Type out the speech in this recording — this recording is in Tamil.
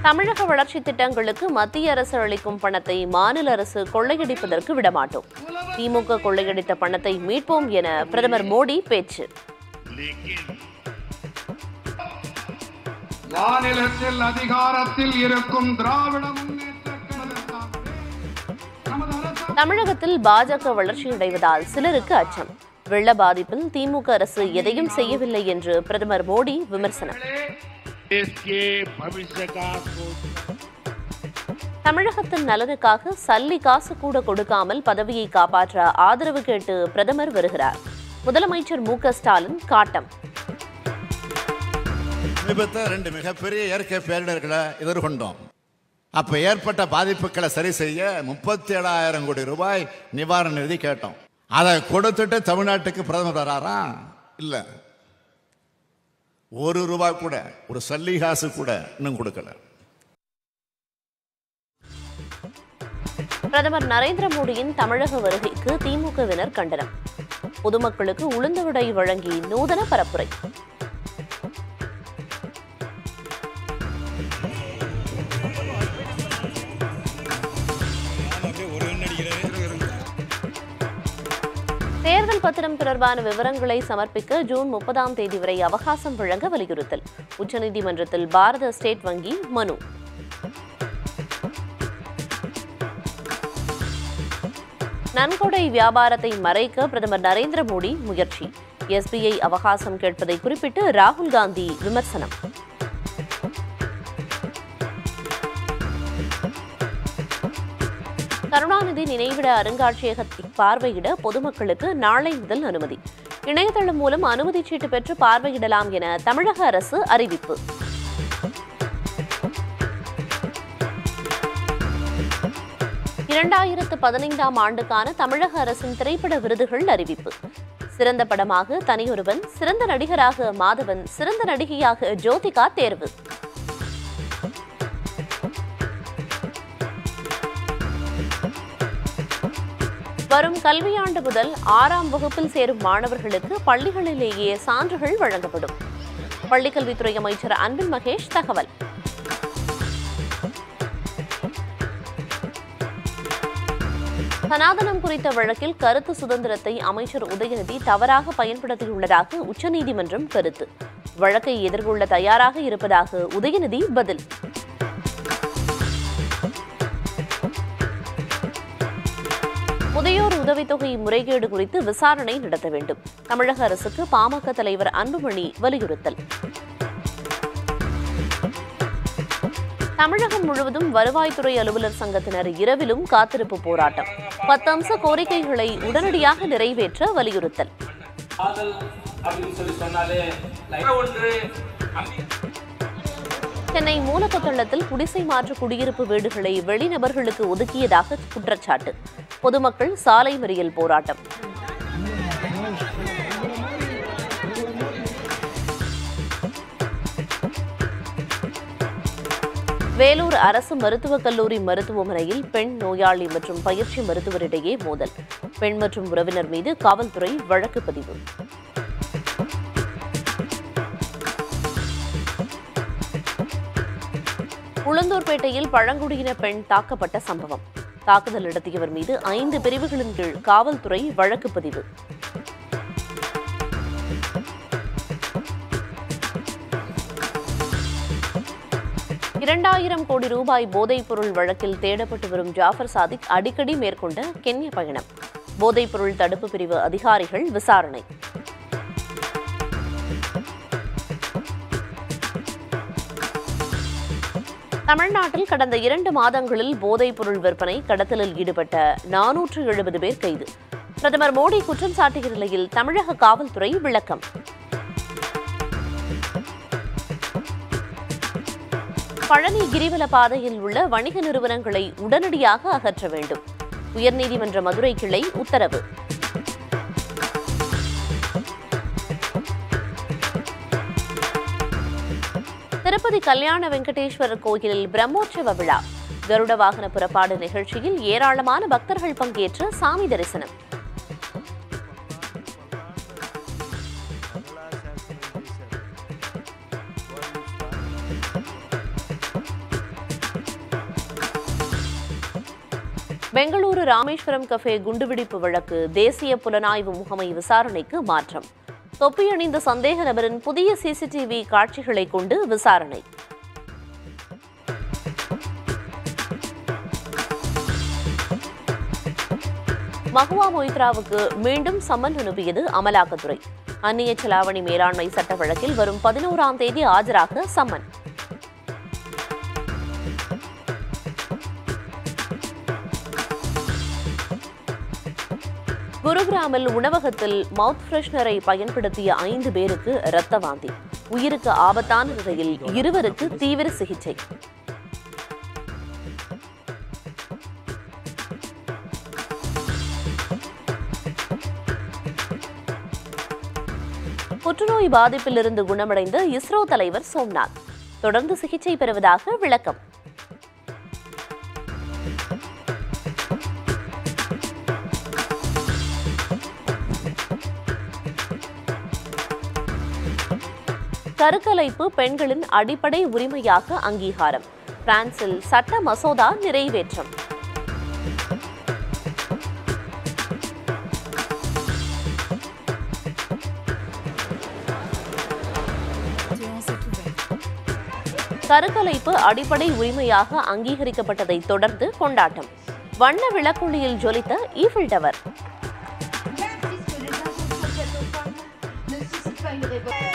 தமிழக வளர்ச்சி திட்டங்களுக்கு மத்திய அரசு அளிக்கும் பணத்தை மாநில அரசு கொள்ளையடிப்பதற்கு விடமாட்டோம் திமுக கொள்ளையடித்த பணத்தை மீட்போம் என பிரதமர் மோடி பேச்சு மாநிலத்தில் அதிகாரத்தில் இருக்கும் திராவிட முன்னேற்ற கழகம் நமது அரசு தமிழகத்தில் பாஜக வளர்ச்சியடைவதால் சிலருக்கு அச்சம் வெள்ள பாதிப்பில் திமுக அரசு எதையும் செய்யவில்லை என்று பிரதமர் மோடி விமர்சனம் देश के भविष्य का सोच தமிழகத்தின் நலனுக்காக சல்லி காசு கூட கொடுக்காமல் பதவியை காப்பாற்ற ஆதரவு கேட்டு பிரதமர் வருகிறார் முதலமைச்சர் மு க ஸ்டாலின் காட்டம் சமீபத்தில் ரெண்டு மிகப்பெரிய இயற்கை பேரிடர்களை எதிர்கொண்டோம் அப்ப ஏற்பட்ட பாதிப்புகளை சரி செய்ய முப்பத்தி ஏழாயிரம் கோடி ரூபாய் நிவாரண நிதி கேட்டோம் அதை கொடுத்துட்டு தமிழ்நாட்டுக்கு பிரதமர் வராரா இல்ல ஒரு ரூபாய் கூட ஒரு சல்லி காசு கூட இன்னும் கொடுக்கல பிரதமர் நரேந்திர மோடியின் தமிழக வருகைக்கு திமுகவினர் கண்டனம் பொதுமக்களுக்கு உளுந்து விடை வழங்கி நூதன பரப்புரை தேர்தல் பத்திரம் தொடர்பான விவரங்களை சமர்ப்பிக்க ஜூன் முப்பதாம் தேதி வரை அவகாசம் வழங்க வலியுறுத்தல் உச்சநீதிமன்றத்தில் பாரத ஸ்டேட் வங்கி மனு நன்கொடை வியாபாரத்தை மறைக்க பிரதமர் நரேந்திர மோடி முயற்சி எஸ்பிஐ அவகாசம் கேட்பதை குறிப்பிட்டு ராகுல் காந்தி விமர்சனம் கருணாநிதி நினைவிட அருங்காட்சியகத்தை பார்வையிட பொதுமக்களுக்கு நாளை முதல் அனுமதி இணையதளம் மூலம் அனுமதி சீட்டு பெற்று பார்வையிடலாம் என தமிழக அரசு அறிவிப்பு இரண்டாயிரத்து பதினைந்தாம் ஆண்டுக்கான தமிழக அரசின் திரைப்பட விருதுகள் அறிவிப்பு சிறந்த படமாக தனியொருவன் சிறந்த நடிகராக மாதவன் சிறந்த நடிகையாக ஜோதிகா தேர்வு வரும் கல்வியாண்டு முதல் ஆறாம் வகுப்பில் சேரும் மாணவர்களுக்கு பள்ளிகளிலேயே சான்றுகள் வழங்கப்படும் பள்ளிக்கல்வித்துறை அமைச்சர் அன்பில் மகேஷ் தகவல் சனாதனம் குறித்த வழக்கில் கருத்து சுதந்திரத்தை அமைச்சர் உதயநிதி தவறாக பயன்படுத்தியுள்ளதாக உச்சநீதிமன்றம் கருத்து வழக்கை எதிர்கொள்ள தயாராக இருப்பதாக உதயநிதி பதில் முதியோர் உதவித்தொகை முறைகேடு குறித்து விசாரணை நடத்த வேண்டும் தமிழக அரசுக்கு பாமக தலைவர் அன்புமணி வலியுறுத்தல் தமிழகம் முழுவதும் வருவாய்த்துறை அலுவலர் சங்கத்தினர் இரவிலும் காத்திருப்பு போராட்டம் பத்து அம்ச கோரிக்கைகளை உடனடியாக நிறைவேற்ற வலியுறுத்தல் காதல் அப்படின்னு சொல்லி சொன்னாலே லைஃப் ஒன்று அம்பி- சென்னை மூலக்கொத்தளத்தில் குடிசை மாற்று குடியிருப்பு வீடுகளை வெளிநபர்களுக்கு ஒதுக்கியதாக குற்றச்சாட்டு பொதுமக்கள் சாலை மறியல் போராட்டம் வேலூர் அரசு மருத்துவக் கல்லூரி மருத்துவமனையில் பெண் நோயாளி மற்றும் பயிற்சி மருத்துவரிடையே மோதல் பெண் மற்றும் உறவினர் மீது காவல்துறை வழக்கு பதிவு உளுந்தூர்பேட்டையில் பழங்குடியின பெண் தாக்கப்பட்ட சம்பவம் தாக்குதல் நடத்தியவர் மீது ஐந்து பிரிவுகளின் கீழ் காவல்துறை வழக்கு பதிவு இரண்டாயிரம் கோடி ரூபாய் போதைப்பொருள் வழக்கில் தேடப்பட்டு வரும் ஜாஃபர் சாதிக் அடிக்கடி மேற்கொண்ட கென்ய பயணம் போதைப்பொருள் தடுப்பு பிரிவு அதிகாரிகள் விசாரணை தமிழ்நாட்டில் கடந்த இரண்டு மாதங்களில் போதைப் பொருள் விற்பனை கடத்தலில் ஈடுபட்ட நானூற்று எழுபது பேர் கைது பிரதமர் மோடி குற்றம் சாட்டிய நிலையில் தமிழக காவல்துறை விளக்கம் பழனி கிரிவல பாதையில் உள்ள வணிக நிறுவனங்களை உடனடியாக அகற்ற வேண்டும் உயர்நீதிமன்ற மதுரை கிளை உத்தரவு திருப்பதி கல்யாண வெங்கடேஸ்வரர் கோயிலில் பிரம்மோற்சவ விழா கருட வாகன புறப்பாடு நிகழ்ச்சியில் ஏராளமான பக்தர்கள் பங்கேற்று சாமி தரிசனம் பெங்களூரு ராமேஸ்வரம் கஃபே குண்டுவெடிப்பு வழக்கு தேசிய புலனாய்வு முகமை விசாரணைக்கு மாற்றம் தொப்பியணிந்த சந்தேக நபரின் புதிய சிசிடிவி காட்சிகளை கொண்டு விசாரணை மகுவா மொய்த்ராவுக்கு மீண்டும் சம்மன் அனுப்பியது அமலாக்கத்துறை அந்நிய செலாவணி மேலாண்மை சட்ட வழக்கில் வரும் பதினோராம் தேதி ஆஜராக சம்மன் குருகிராமில் உணவகத்தில் மவுத் ஃப்ரெஷ்னரை பயன்படுத்திய ஐந்து பேருக்கு இரத்த வாந்தி உயிருக்கு ஆபத்தான நிலையில் இருவருக்கு தீவிர சிகிச்சை புற்றுநோய் பாதிப்பிலிருந்து குணமடைந்த இஸ்ரோ தலைவர் சோம்நாத் தொடர்ந்து சிகிச்சை பெறுவதாக விளக்கம் கருக்கலைப்பு பெண்களின் அடிப்படை உரிமையாக அங்கீகாரம் பிரான்சில் சட்ட மசோதா நிறைவேற்றம் கருக்கலைப்பு அடிப்படை உரிமையாக அங்கீகரிக்கப்பட்டதை தொடர்ந்து கொண்டாட்டம் வண்ண விளக்குள்ளியில் ஜொலித்த Eiffel tower Même puisque les injonctions faites aux femmes ne suscitent pas une révolte.